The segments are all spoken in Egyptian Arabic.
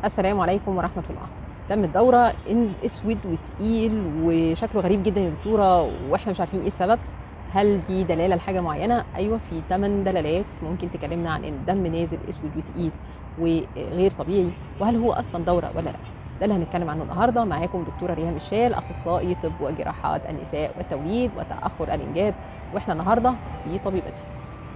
السلام عليكم ورحمة الله دم الدورة إنز أسود وتقيل وشكله غريب جدا يا دكتورة وإحنا مش عارفين إيه السبب هل دي دلالة لحاجة معينة؟ أيوة في 8 دلالات ممكن تكلمنا عن إن الدم نازل أسود وتقيل وغير طبيعي وهل هو أصلا دورة ولا لا؟ ده اللي هنتكلم عنه النهارده معاكم دكتوره ريهام الشال اخصائي طب وجراحات النساء والتوليد وتاخر الانجاب واحنا النهارده في طبيبتي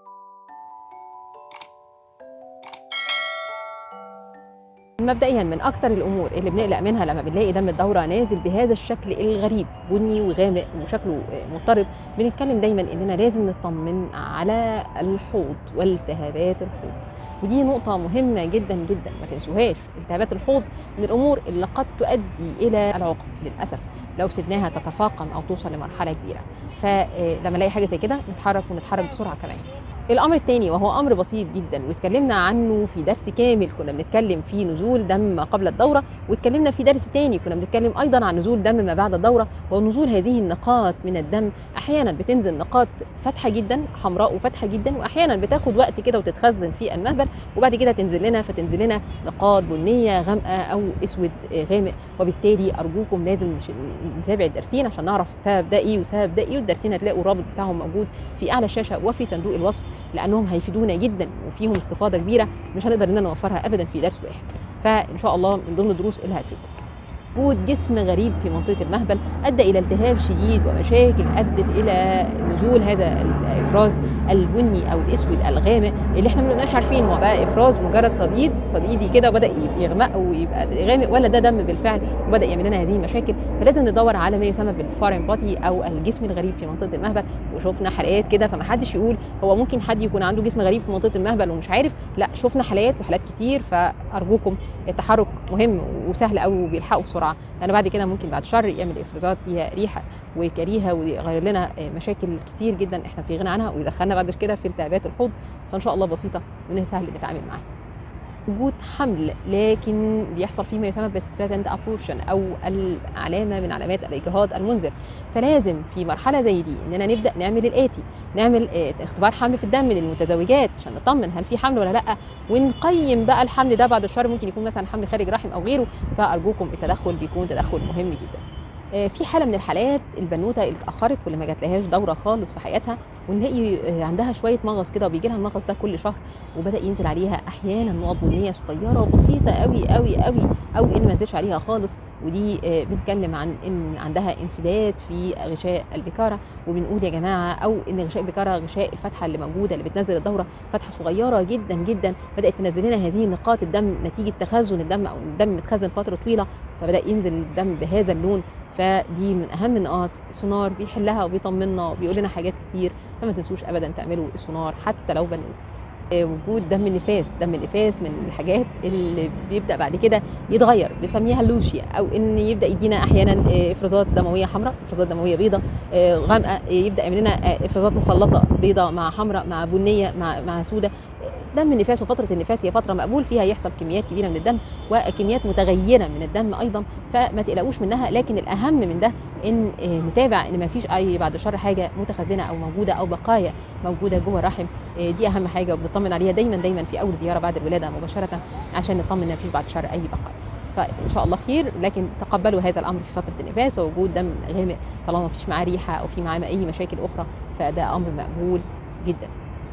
مبدئيا من اكتر الامور اللي بنقلق منها لما بنلاقي دم الدوره نازل بهذا الشكل الغريب بني وغامق وشكله مضطرب بنتكلم دايما اننا لازم نطمن على الحوض والتهابات الحوض ودي نقطة مهمة جدا جدا ما تنسوهاش التهابات الحوض من الأمور اللي قد تؤدي إلى العقد للأسف لو سيبناها تتفاقم أو توصل لمرحلة كبيرة فلما نلاقي حاجة زي كده نتحرك ونتحرك بسرعة كمان الامر الثاني وهو امر بسيط جدا واتكلمنا عنه في درس كامل كنا بنتكلم فيه نزول دم قبل الدوره واتكلمنا في درس ثاني كنا بنتكلم ايضا عن نزول دم ما بعد الدوره ونزول هذه النقاط من الدم احيانا بتنزل نقاط فاتحه جدا حمراء وفاتحه جدا واحيانا بتاخد وقت كده وتتخزن في المهبل وبعد كده تنزل لنا فتنزل لنا نقاط بنيه غامقه او اسود غامق وبالتالي ارجوكم لازم نتابع الدرسين عشان نعرف سبب ده ايه وسبب ده ايه والدرسين هتلاقوا الرابط بتاعهم موجود في اعلى الشاشه وفي صندوق الوصف لانهم هيفيدونا جدا وفيهم استفاضه كبيره مش هنقدر اننا نوفرها ابدا في درس واحد فان شاء الله من ضمن الدروس اللي هتفيدكم وجود جسم غريب في منطقه المهبل ادى الى التهاب شديد ومشاكل ادت الى نزول هذا الافراز البني او الاسود الغامق اللي احنا ما بنبقاش عارفين هو بقى افراز مجرد صديد صديدي كده بدا يغمق ويبقى غامق ولا ده دم بالفعل وبدا يعمل لنا هذه المشاكل فلازم ندور على ما يسمى بالفارين بادي او الجسم الغريب في منطقه المهبل وشفنا حالات كده فما حدش يقول هو ممكن حد يكون عنده جسم غريب في منطقه المهبل ومش عارف لا شفنا حالات وحالات كتير فارجوكم التحرك مهم وسهل قوي وبيلحقوا بسرعه لان بعد كده ممكن بعد شهر يعمل افرازات فيها ريحه وكريهه ويغير لنا مشاكل كتير جدا احنا في غنى عنها ويدخلنا بعد كده في التهابات الحوض فان شاء الله بسيطه وانها سهل نتعامل معاها وجود حمل لكن بيحصل فيه ما يسمى بالثريتند ابورشن او العلامه من علامات الاجهاض المنذر فلازم في مرحله زي دي اننا نبدا نعمل الاتي نعمل اختبار حمل في الدم للمتزوجات عشان نطمن هل في حمل ولا لا ونقيم بقى الحمل ده بعد الشهر ممكن يكون مثلا حمل خارج رحم او غيره فارجوكم التدخل بيكون تدخل مهم جدا في حاله من الحالات البنوته اللي اتاخرت واللي ما جاتلهاش دوره خالص في حياتها ونلاقي عندها شويه مغص كده وبيجي لها المغص ده كل شهر وبدا ينزل عليها احيانا نقط بنيه صغيره وبسيطه قوي قوي قوي او ان ما نزلش عليها خالص ودي بنتكلم عن ان عندها انسداد في غشاء البكاره وبنقول يا جماعه او ان غشاء البكاره غشاء الفتحه اللي موجوده اللي بتنزل الدوره فتحه صغيره جدا جدا بدات تنزل لنا هذه نقاط الدم نتيجه تخزن الدم او الدم متخزن فتره طويله فبدا ينزل الدم بهذا اللون فدي من اهم النقاط السونار بيحلها وبيطمنا وبيقول لنا حاجات كتير فما تنسوش ابدا تعملوا السونار حتى لو بنوته وجود دم النفاس دم النفاس من الحاجات اللي بيبدا بعد كده يتغير بنسميها اللوشيا او ان يبدا يدينا احيانا افرازات دمويه حمراء افرازات دمويه بيضاء غامقه يبدا يعمل لنا افرازات مخلطه بيضاء مع حمراء مع بنيه مع مع سوداء دم النفاس وفتره النفاس هي فتره مقبول فيها يحصل كميات كبيره من الدم وكميات متغيره من الدم ايضا فما تقلقوش منها لكن الاهم من ده ان نتابع ان ما فيش اي بعد الشر حاجه متخزنه او موجوده او بقايا موجوده جوه الرحم دي اهم حاجه وبنطمن عليها دايما دايما في اول زياره بعد الولاده مباشره عشان نطمن ان ما فيش بعد الشر اي بقايا فان شاء الله خير لكن تقبلوا هذا الامر في فتره النفاس ووجود دم غامق طالما ما فيش معاه ريحه او في معاه اي مشاكل اخرى فده امر مقبول جدا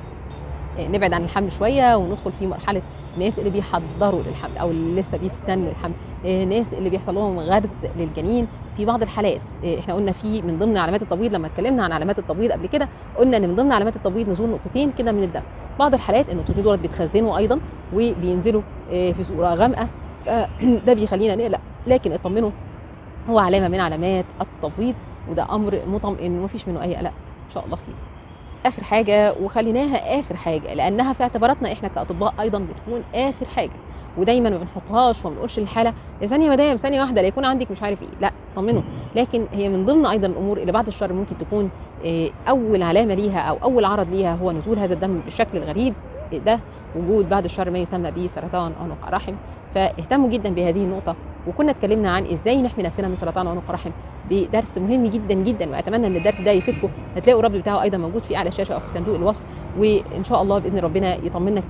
نبعد عن الحمل شويه وندخل في مرحله الناس اللي بيحضروا للحمل او اللي لسه بيستنوا الحمل الناس اللي بيحصل لهم غرز للجنين في بعض الحالات احنا قلنا في من ضمن علامات التبويض لما اتكلمنا عن علامات التبويض قبل كده قلنا ان من ضمن علامات التبويض نزول نقطتين كده من الدم بعض الحالات النقطتين دول بيتخزنوا ايضا وبينزلوا في صوره غامقه ده بيخلينا نقلق لكن اطمنوا هو علامه من علامات التبويض وده امر مطمئن ومفيش منه اي قلق ان شاء الله خير اخر حاجه وخليناها اخر حاجه لانها في اعتباراتنا احنا كاطباء ايضا بتكون اخر حاجه ودايما ما بنحطهاش وما بنقولش للحاله ثانيه مدام ثانيه واحده لا يكون عندك مش عارف ايه لا طمنوا لكن هي من ضمن ايضا الامور اللي بعد الشر ممكن تكون اول علامه ليها او اول عرض ليها هو نزول هذا الدم بالشكل الغريب ده وجود بعد الشر ما يسمى به سرطان عنق الرحم فاهتموا جدا بهذه النقطه وكنا اتكلمنا عن ازاي نحمي نفسنا من سرطان عنق الرحم بدرس مهم جدا جدا واتمنى ان الدرس ده يفيدكم هتلاقوا الرابط بتاعه ايضا موجود في اعلى الشاشه او في صندوق الوصف وان شاء الله باذن ربنا يطمنا كتير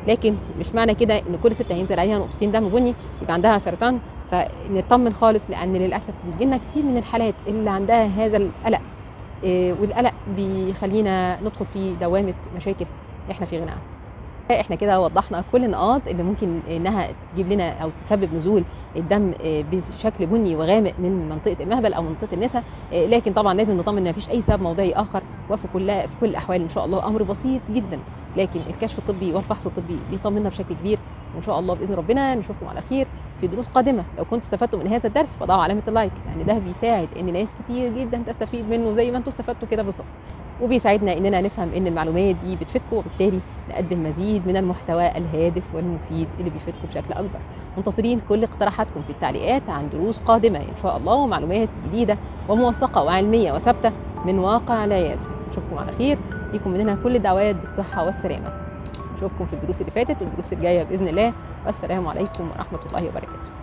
لكن مش معنى كده ان كل ست هينزل عليها نقطتين دم بني يبقى عندها سرطان فنطمن خالص لان للاسف بيجي لنا كتير من الحالات اللي عندها هذا القلق إيه، والقلق بيخلينا ندخل في دوامه مشاكل احنا في غنى عنها احنا كده وضحنا كل النقاط اللي ممكن انها تجيب لنا او تسبب نزول الدم آه، بشكل بني وغامق من منطقه المهبل او منطقه النسا آه، لكن طبعا لازم نطمن ان مفيش اي سبب موضعي اخر وفي كل في كل الاحوال ان شاء الله امر بسيط جدا لكن الكشف الطبي والفحص الطبي بيطمنا بشكل كبير وان شاء الله باذن ربنا نشوفكم على خير في دروس قادمه لو كنتوا استفدتوا من هذا الدرس فضعوا علامه اللايك لان ده بيساعد ان ناس كتير جدا تستفيد منه زي ما انتوا استفدتوا كده بالظبط وبيساعدنا اننا نفهم ان المعلومات دي بتفيدكم وبالتالي نقدم مزيد من المحتوى الهادف والمفيد اللي بيفيدكم بشكل اكبر منتظرين كل اقتراحاتكم في التعليقات عن دروس قادمه ان شاء الله ومعلومات جديده وموثقه وعلميه وثابته من واقع العياده نشوفكم على خير ليكم مننا كل الدعوات بالصحه والسلامه نشوفكم في الدروس اللي فاتت والدروس الجايه باذن الله والسلام عليكم ورحمه الله وبركاته